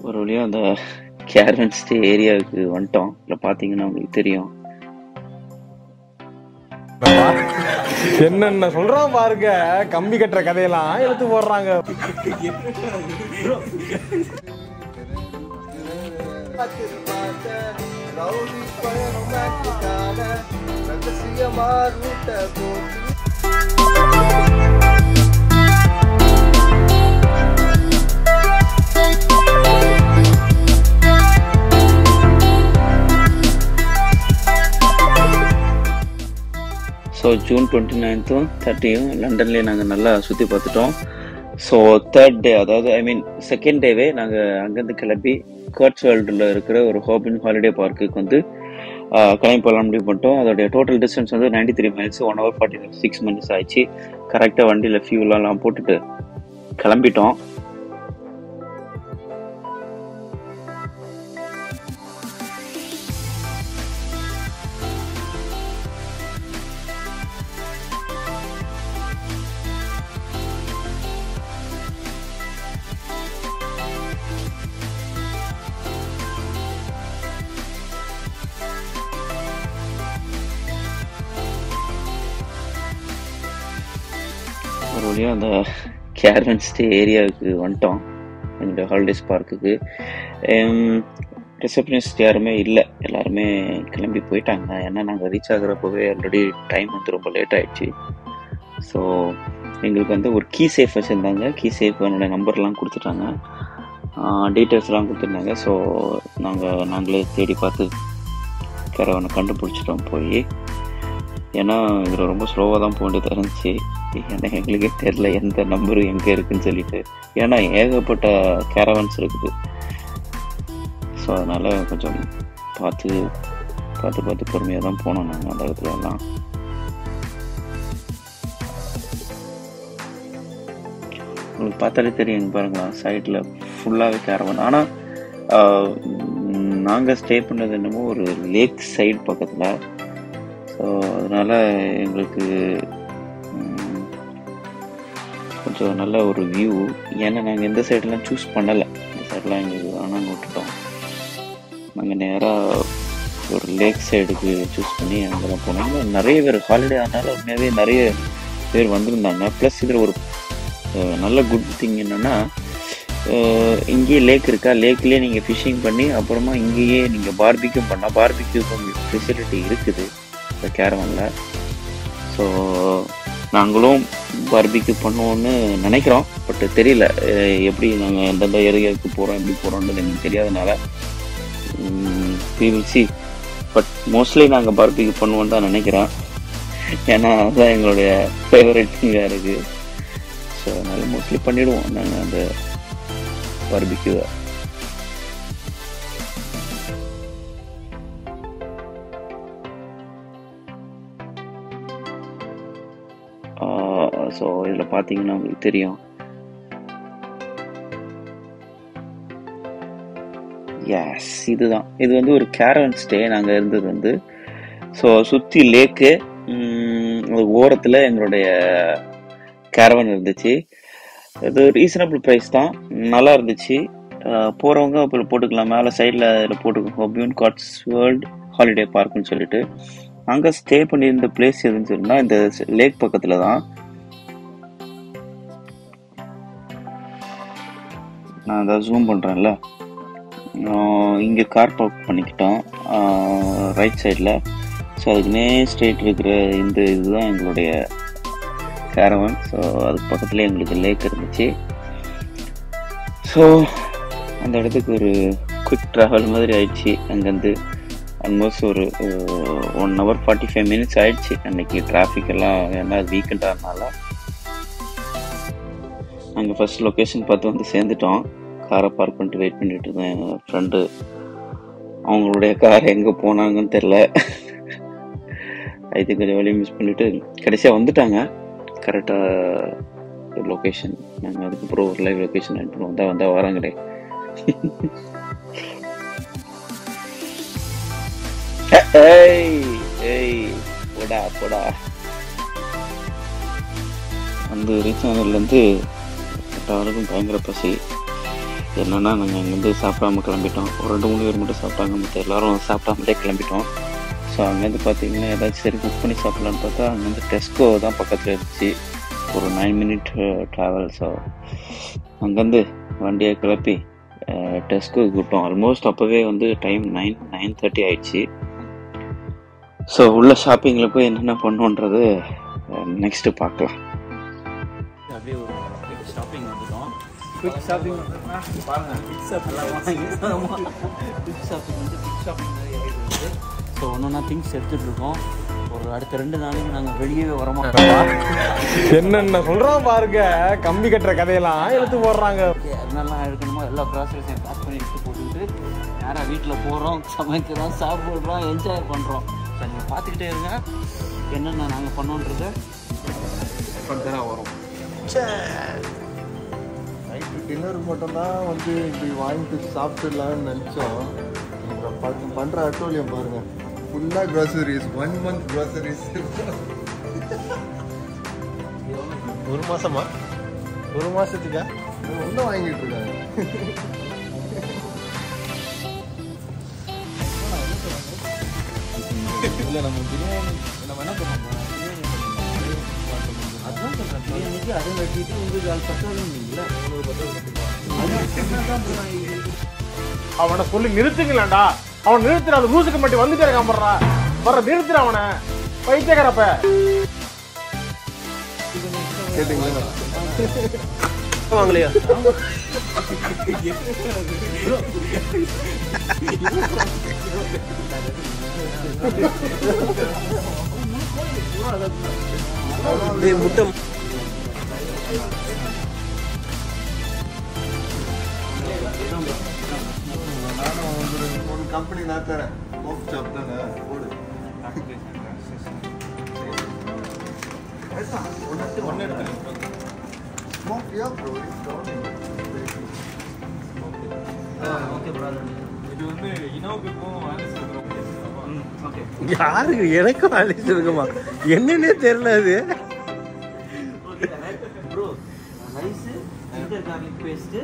ஒரு வழியா அந்த கேரவன் ஸ்டே ஏரியாவுக்கு வந்துட்டோம் இல்லை பார்த்தீங்கன்னா உங்களுக்கு தெரியும் என்னென்ன சொல்றான் பாருங்க கம்பி கட்டுற கதையெல்லாம் எடுத்து போடுறாங்க ஸோ ஜூன் டுவெண்ட்டி நைன்த்தும் தேர்ட்டியும் லண்டன்லேயே நாங்கள் நல்லா சுற்றி பார்த்துட்டோம் ஸோ தேர்ட் டே அதாவது ஐ மீன் செகண்ட் டேவே நாங்கள் அங்கேருந்து கிளம்பி கர்ட்ஸ் வேர்ல்டில் இருக்கிற ஒரு ஹாபின் ஹாலிடே பார்க்குக்கு வந்து ஆஹ், கிளம்பி போகலாம் முடிவு பண்ணிட்டோம் அதோடைய டோட்டல் டிஸ்டன்ஸ் வந்து 93 three miles one hour forty six minutes ஆயிடுச்சு கரெக்டாக வண்டியில் ஃபியூலெல்லாம் போட்டுட்டு கிளம்பிட்டோம் ஒரு வழியாக அந்த கேரவன் ஸ்டே ஏரியாவுக்கு வந்துட்டோம் எங்களுடைய ஹாலிடேஸ் பார்க்குக்கு ரிசப்ஷனிஸ்ட் யாருமே இல்லை எல்லாருமே கிளம்பி போயிட்டாங்க ஏன்னா நாங்கள் ரீச் ஆகுறப்பவே ஆல்ரெடி டைம் வந்து ரொம்ப லேட் ஆயிடுச்சு ஸோ எங்களுக்கு வந்து ஒரு கீ சேஃப் வச்சுருந்தாங்க கீ சேஃப் என்னோட நம்பர்லாம் கொடுத்துட்டாங்க டீட்டெயில்ஸ்லாம் கொடுத்துருந்தாங்க ஸோ நாங்கள் நாங்களே தேடி பார்த்து கேரவனை கண்டுபிடிச்சிட்டோம் போய் ஏன்னா இதில் ரொம்ப ஸ்லோவாக தான் போக வேண்டியதாக இருந்துச்சு ஏன்னா எங்களுக்கே தெரில எந்த நம்பரு எங்கே இருக்குன்னு சொல்லிட்டு ஏன்னா ஏகப்பட்ட கேரவன்ஸ் இருக்குது ஸோ அதனால் கொஞ்சம் பார்த்து பார்த்து பார்த்து பொறுமையாக தான் போனோம் நாங்கள் அந்த இடத்துல எல்லாம் உங்களுக்கு பார்த்தாலே தெரியும் பாருங்களா சைடில் ஃபுல்லாகவே கேரவன் ஆனால் நாங்கள் ஸ்டே பண்ணது என்னமோ ஒரு லேக் சைடு பக்கத்தில் ஸோ அதனால எங்களுக்கு ம், கொஞ்சம் நல்ல ஒரு வியூ ஏன்னா நாங்கள் எந்த சைடெலாம் சூஸ் பண்ணலை இந்த சைடெலாம் எங்களுக்கு ஆனால் விட்டுட்டோம் நாங்கள் நேராக ஒரு லேக் சைடுக்கு சூஸ் பண்ணி அங்கே தான் போனோம் இன்னும் நிறைய பேர் ஹாலிடே ஆனால உண்மையாகவே நிறைய பேர் வந்திருந்தாங்க ப்ளஸ் இதில் ஒரு அஹ், நல்ல குட் திங் என்னென்னா இங்கேயே லேக் இருக்கா லேக்லேயே நீங்கள் ஃபிஷிங் பண்ணி அப்புறமா இங்கேயே நீங்கள் பார்பிக்யூ பண்ணால் பார்பிக்யூ ஃபெசிலிட்டி இருக்குது இந்த கேரவனில் ஸோ நாங்களும் பார்பிக்யூ பண்ணுவோம்னு நினைக்கிறோம் பட் தெரியல அஹ் எப்படி நாங்கள் எந்தெந்த ஏரியாவுக்கு போகிறோம் எப்படி போகிறோன்றது எனக்கு தெரியாதனால வில் சி பட் மோஸ்ட்லி நாங்கள் பார்பிக்யூ பண்ணுவோம் தான் நினைக்கிறோம் ஏன்னா அதுதான் எங்களுடைய ஃபேவரட் திங்காக இருக்குது ஸோ அதனால் மோஸ்ட்லி பண்ணிவிடுவோம் நாங்கள் அந்த பார்பிக்யூவை ஸோ இதில் பார்த்தீங்கன்னா உங்களுக்கு தெரியும் எஸ் இதுதான் இது வந்து ஒரு கேரவன் ஸ்டே நாங்கள் இருந்தது வந்து ஸோ சுற்றி லேக்கு ஓரத்தில் எங்களுடைய கேரவன் இருந்துச்சு இது ரீசனபிள் ப்ரைஸ் தான் நல்லா இருந்துச்சு அஹ் போறவங்க அப்புறம் போட்டுக்கலாம் மேலே சைடில் இதில் போட்டுக்கோங்க ஹொபியூன் காட்ஸ் வேர்ல்ட் ஹாலிடே பார்க்னு சொல்லிட்டு அங்கே ஸ்டே பண்ணியிருந்த பிளேஸ் எதுன்னு சொன்னா இந்த லேக் பக்கத்தில் தான் நான் அதை ஜூம் பண்ணுறேன்ல இங்கே கார் பார்க் பண்ணிக்கிட்டோம் ரைட் சைடில் ஸோ அதுக்குனே ஸ்ட்ரெயிட் இருக்கிற இந்த இதுதான் எங்களுடைய கேரவன் ஸோ அதுக்கு பக்கத்துலேயே எங்களுக்கு லேக் இருந்துச்சு ஸோ அந்த இடத்துக்கு ஒரு குவிக் ட்ராவல் மாதிரி ஆயிடுச்சு அங்கேருந்து ஆல்மோஸ்ட் ஒரு one hour forty five minutes ஆயிடுச்சு அன்னைக்கு டிராஃபிக் எல்லாம் ஏன்னா வீக்கெண்டானால நாங்கள் ஃபர்ஸ்ட் லொக்கேஷன் பார்த்து வந்து சேர்ந்துட்டோம் காரை பார்க் பண்ணிட்டு வெயிட் பண்ணிட்டு இருந்தேன் என் ஃப்ரெண்டு அவங்களுடைய கார் எங்கே போனாங்கன்னு தெரில இது கொஞ்சம் வழியை மிஸ் பண்ணிட்டு கடைசியாக வந்துட்டாங்க கரெக்டாக லொக்கேஷன் நாங்கள் அதுக்கப்புறம் ஒரு லைவ் லொக்கேஷன் ஆட் பண்ணுவோம் வந்தால் வந்தால் வராங்களே ஏய் ஏய் போடா போடா அந்த ரீச் ஆனதுலேருந்து எல்லாருக்கும் பயங்கர பசி என்னென்னா நாங்கள் அங்கேருந்து சாப்பிடாம கிளம்பிட்டோம் ஒரு ரெண்டு மூணு பேர் மட்டும் சாப்பிட்டாங்க மற்ற எல்லாரும் சாப்பிடாமலே கிளம்பிட்டோம் ஸோ அங்கேருந்து பார்த்தீங்கன்னா ஏதாச்சும் சரி குக் பண்ணி சாப்பிட்லான்னு பார்த்தா அங்கேருந்து டெஸ்கோ தான் பக்கத்தில் இருந்துச்சு ஒரு நைன் மினிட் ட்ராவல் ஸோ அங்கேருந்து வண்டியை கிளப்பி டெஸ்க்கு கூப்பிட்டோம் ஆல்மோஸ்ட் அப்போவே வந்து டைம் நைன் நைன் தேர்ட்டி ஆயிடுச்சு ஸோ உள்ள ஷாப்பிங்கில் போய் என்னென்ன பண்ணோன்றது நெக்ஸ்ட்டு பார்க்கலாம் அப்படியே ஒரு குவிக் ஷாப்பிங் வந்துட்டோம் குவிக் ஷாப்பிங் பாருங்க குவிக் ஷாப்பிங் குவிக் ஷாப்பிங் வந்து குவிக் ஷாப்பிங் வந்து ஸோ ஒன்று ஒன்றா திங்ஸ் எடுத்துகிட்டு இருக்கோம் ஒரு அடுத்த ரெண்டு நாளைக்கு நாங்கள் வெளியவே வரமாட்டோம் என்னென்ன சொல்றான் பாருங்க கம்பி கட்டுற கதையெல்லாம் இழுத்து போடுறாங்க என்னெல்லாம் எடுக்கணுமோ எல்லா ப்ராசஸையும் பேக் பண்ணி எடுத்து போட்டுக்கிட்டு நேராக வீட்டில் போகிறோம் சமைக்கிறோம் சாப்பிட்றோம் என்ஜாய் பண்ணுறோம் ஸோ நீங்கள் பார்த்துக்கிட்டே இருங்க என்னென்ன நாங்கள் பண்ணோன்றதை ஃபர்தராக வரும் நைட்டு டின்னர் மட்டும்தான் வந்து இப்படி வாங்கிட்டு சாப்பிட்டுடலாம்னு நினச்சோம் பண்ணுற அட்டோலியம் பாருங்க ஃபுல்லாக க்ராசரிஸ் ஒன் மந்த் க்ராசரிஸ் ஒரு மாசமா ஒரு மாசத்துக்கா ஒன்றும் வாங்கிட்டு இருக்காங்க இல்ல நம்ம பிரியாணி நம்ம என்ன பண்ணுவோம் அதுதான் சொல்கிறேன் பிரியாணிக்கு அதை வெட்டிட்டு உங்களுக்கு அது பத்தாதுங்களா அவனை சொல்லி நிறுத்துங்களேன்டா அவன் நிறுத்துற அந்த லூசுக்கு மட்டும் வந்துட்டே இருக்கான் போடுறா வர நிறுத்துற அவனை பைத்தியக்காரப்ப கேட்டிங்களா வாங்கலையா முட்டை நானும் ஒரு ஒரு கம்பெனி நான் தரேன் கோப் ஷாப் தானே போடு Smoke, yeah, bro. It's down. Okay problem இது வந்து இனோவுக்கும் ஓகே யாருக்கு எனக்கும் அழிச்சு இருக்குமா என்னன்னே தெரியல அது bro rice ginger garlic paste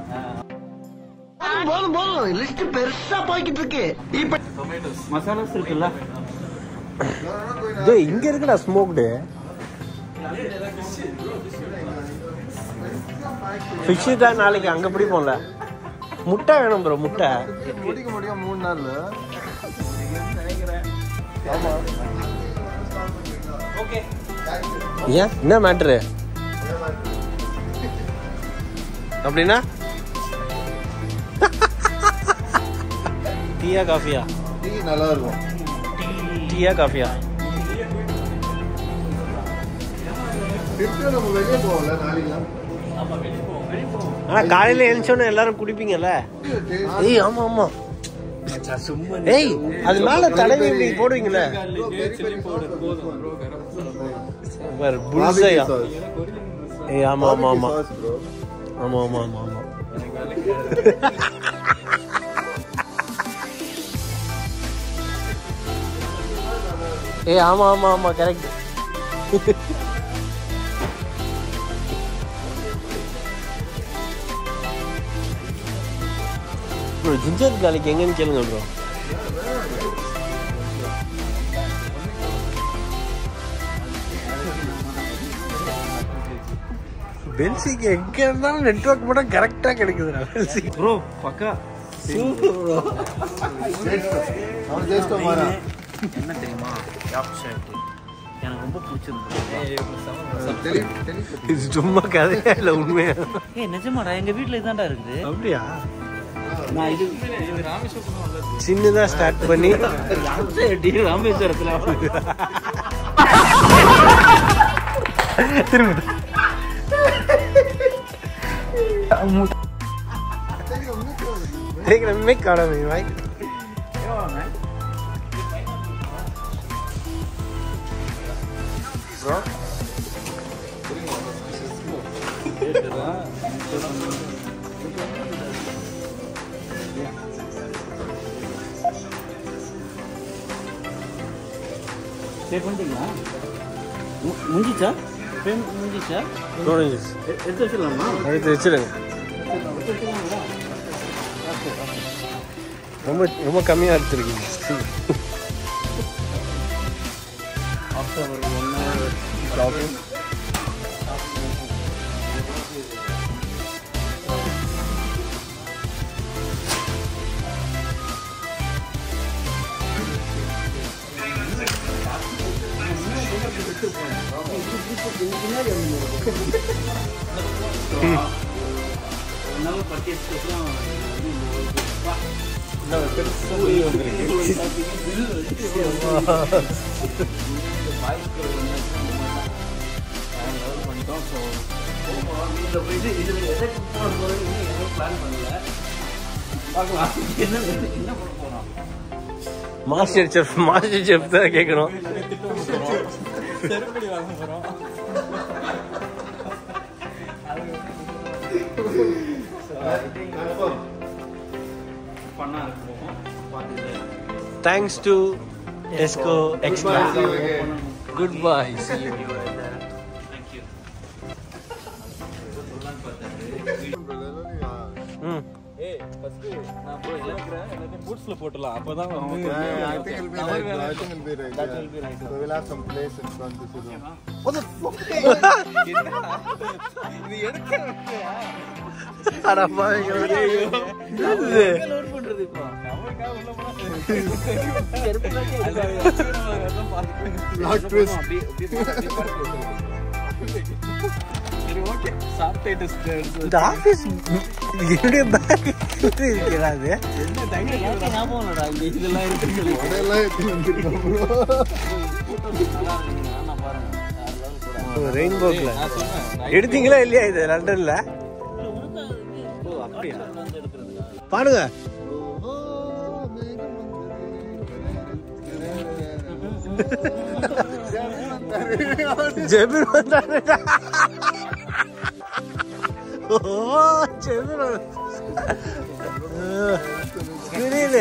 போதும் போதும் லிஸ்ட் பெருசா போய்கிட்டு இருக்கு இப்ப மசாலாஸ் இருக்குல்ல டேய் இங்க இருக்குடா ஸ்மோக்டு ஃபிஷ் தான் நாளைக்கு அங்க பிடிப்போம்ல முட்டை வேணும் ப்ரோ முட்டை முடிக்க முடியும் மூணு நாள்ல ஏன் என்ன மேட்ரு அப்படின்னா டீயா காஃபியா டீ நல்லா இருக்கும் டீயா காஃபியா திருப்பியும் நம்ம வெளியே போகல நாளைக்கு ஆனா காலையில எழுந்தோன்னு எல்லாரும் குடிப்பீங்கல்ல ஏய் ஆமா ஆமா ஏய் அது மேல தடவி இப்படி போடுவீங்கல்ல பாரு, புல்சையா ஏய் ஆமா ஆமா ஆமா ஆமா ஆமா ஆமா ஆமா ஏய் ஆமா ஆமா ஆமா கரெக்ட் ப்ரோ ஜிஞ்சர் காலிக்கு எங்கன்னு கேளுங்க ப்ரோ பெல்சிக்கு எங்க இருந்தாலும் நெட்வொர்க் மட்டும் கரெக்டா கிடைக்குதுடா பெல்சி ப்ரோ பக்கா அவன் ஜெயிச்சிட்ட மாறா என்ன தெரியுமா டாப் ஷர்ட் எனக்கு ரொம்ப பிடிச்சிருந்தது தெளி தெளி இது சும்மா கதையா இல்ல உண்மையா ஏய் நிஜமாடா எங்க வீட்ல இதான்டா இருக்குது அப்படியா நான் இது சின்னதா ஸ்டார்ட் பண்ணி டி ராமேஸ்வரத்துல Take a mic out of me, right? bro பே பண்ணிட்டீங்களா மு- முடிஞ்சிச்சா பேமெண்ட் முடிஞ்சிச்சா Oranges. எ- எடுத்து வச்சிடலாமா அடுத்து வச்சிருங்க எடுத்து வச்சிடலாங்களா ரொம்ப ரொம்ப கம்மியா எடுத்துருக்கீங்க ஆஃப்டர் ஒரு one hour shopping master chef master chef தான் கேட்கணும் பண்ணா இருக்கும் பார்த்துட்டு thanks to Tesco extra good bye thank you hmm பூட்ஸ்ல போட்டுலாம் அப்பதான் வந்து Yeah, I think it'll be right. I think it'll be right. That yeah. will be right. So we'll have some place in front of the room. இது எடுக்க அட பாவிங்க. என்னது இது? Load பண்றது இப்போ அவருக்காக உள்ள Plot twist. சரி ஓகே சாப்பிட்டு இந்த ஆபீஸ் என்னுடைய பேக் இருக்கிறா அது என்ன தைரியம் ஞாபகம் இல்லடா இந்த இதெல்லாம் இருக்கு அதெல்லாம் எடுத்து வந்திருக்கோம் bro. நான் பாருங்க ரெயின்போக்ல நான் சொன்னேன் எடுத்தீங்களா இல்லையா இது லண்டன்ல அப்படியா பாடுங்க ஜெபிர் வந்தாரு ஓ ஜெபிர் புரியுது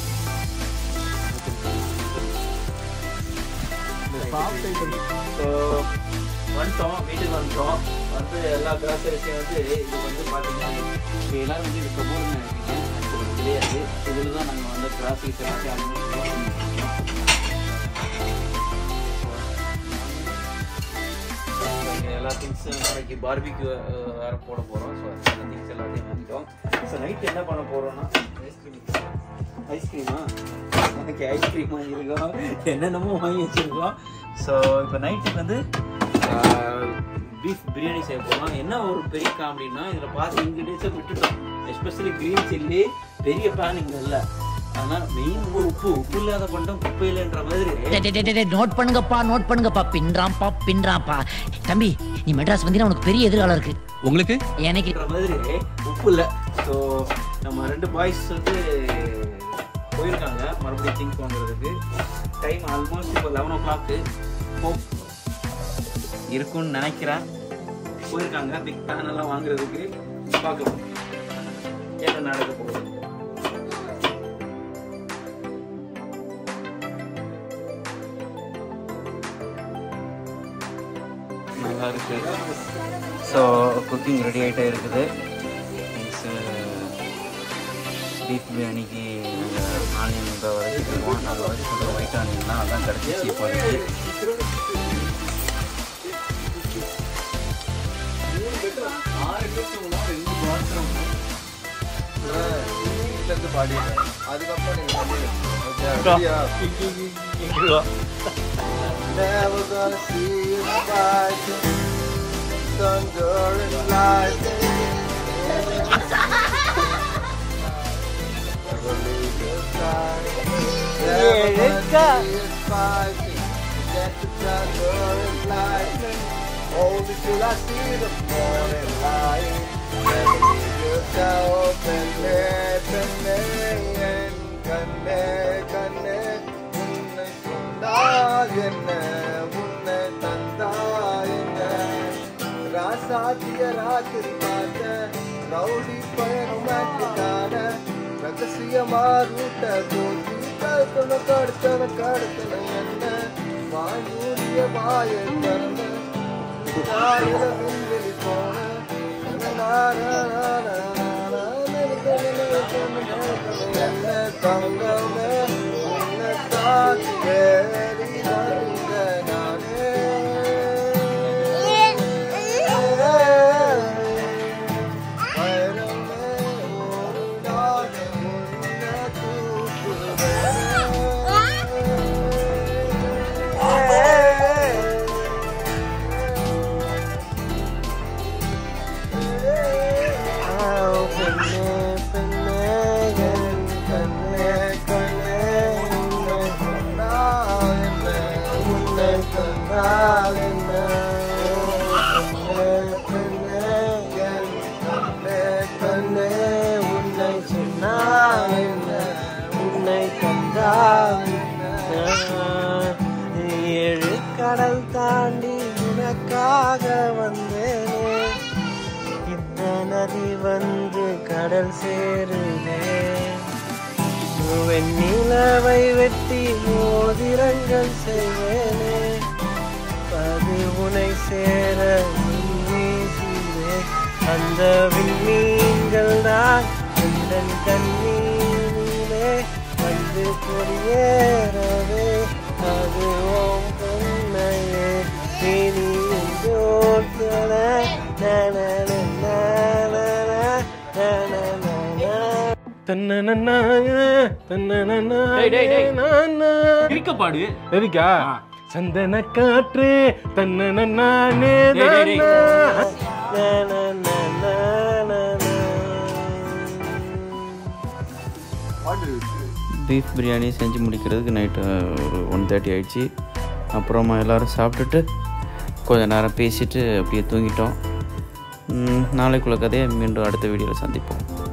ஸோ வந்துட்டோம் வீட்டுக்கு வந்துட்டோம் வந்து எல்லா கிராசரிஸையும் வந்து இது வந்து பார்த்தீங்கன்னா இப்போ எல்லாரும் வந்து இது கபோர்னு நினைப்பீங்க அது கிடையாது இதில் தான் நாங்கள் வந்து கிராசரிஸ் எல்லாத்தையும் almost இங்க எல்லா திங்ஸும் நாளைக்கு பார்பிக்யூ வேற போட போகிறோம் ஸோ அந்த திங்ஸ் எல்லாத்தையும் வாங்கிட்டோம் ஸோ நைட் என்ன பண்ண போகிறோம்னா ஐஸ்கிரீம் ஐஸ்கிரீமா எனக்கு ஐஸ்கிரீம் வாங்கியிருக்கோம் என்னென்னமோ வாங்கி வச்சிருக்கோம் ஸோ இப்போ நைட்டுக்கு வந்து பீஃப் பிரியாணி செய்ய போகிறோம் என்ன ஒரு பெரிய காமெடினா இதில் பார்த்து இன்க்ரீடியன்ஸை விட்டுட்டோம் எஸ்பெஷலி க்ரீன் சில்லி பெரிய பேன் இங்கே இல்லை ஆனால் மெயின் ஒரு உப்பு உப்பு இல்லாத பண்டம் குப்பையிலன்ற மாதிரி டே, டே, டே, டே, நோட் பண்ணுங்கப்பா நோட் பண்ணுங்கப்பா பின்றாம்பா பின்றாம்பா தம்பி நீ மெட்ராஸ் வந்தீங்கன்னா உனக்கு பெரிய எதிர்காலம் இருக்கு உங்களுக்கு எனக்கு அப்படின்ற மாதிரி உப்பு இல்லை ஸோ நம்ம ரெண்டு பாய்ஸ் வந்து போயிருக்காங்க மறுபடியும் திங்ஸ் வாங்குறதுக்கு டைம் ஆல்மோஸ்ட் இப்போ லெவன் ஓ கிளாக்கு இருக்கும்னு நினைக்கிறேன் போயிருக்காங்க பிக் பேன் எல்லாம் வாங்குறதுக்கு பார்க்கலாம் என்ன நடக்க போகுது நல்லா இருக்கு ஸோ குக்கிங் ரெடி ஆகிட்டே இருக்குது மீன்ஸு பீஃப் பிரியாணிக்கு ஆனியன் இப்போ வதக்கிட்டுருவோம் நாங்கள் வதக்கிட்டு ஒயிட் ஆனியன் தான் அதான் கிடச்சிச்சு இப்போதைக்கு வீட்ல இருந்து பாடிடுறேன். அதுக்கப்புறம் நீங்க பண்ணுங்க. Okay, ready-யா? Never gonna see you fighting thunder and lightning. Never leave your side. Never gonna see you fighting against the thunder and lightning. Only till I see the morning light. Never leave yourself and let the man கண்ணே கண்ணே உன்னை கொண்டால் என்ன உன்னை தந்தால் என்ன ராசாத்திய ராத்திரி பார்த்த ரவுடி பயணம் மாட்டுக்கான ரகசியமா ரூட்ட போட்டி கழுத்தன கடுத்தன கடுத்தன என்ன வாயூரிய வாய திறந்த காலையில விண்வெளி போன தங்கமே உன்னைத்தான் தேடி வந்த நானே வைரமே ஒரு நாள் உன்னை ஏழு கடல் தாண்டி உனக்காக வந்தேனே இந்த நதி வந்து கடல் சேருதே வெண்ணிலவை வெட்டி மோதிரங்கள் செய்வேனே அது உனை சேர வீசிலே அந்த விண்மீன்கள் தான் எந்தன் கண்ணீரிலே வந்து கொடியேறவே அது ஓம் பொன்னையே நீ ஜோத்தன தன்னனன்னாய, தன்னனன்னாய, டேய், டேய், டேய். நானா. இருக்க பாடு எதுக்கா சந்தன காற்று தன்னனன்னானே டேய், டேய், டேய். தானா. பீஃப் பிரியாணி செஞ்சு முடிக்கிறதுக்கு நைட்டு ஒரு ஒன் தேர்ட்டி ஆயிடுச்சு அப்புறமா எல்லோரும் சாப்பிட்டுட்டு கொஞ்ச நேரம் பேசிட்டு அப்படியே தூங்கிட்டோம் ம், நாளைக்குள்ள கதையை மீண்டும் அடுத்த வீடியோவில் சந்திப்போம்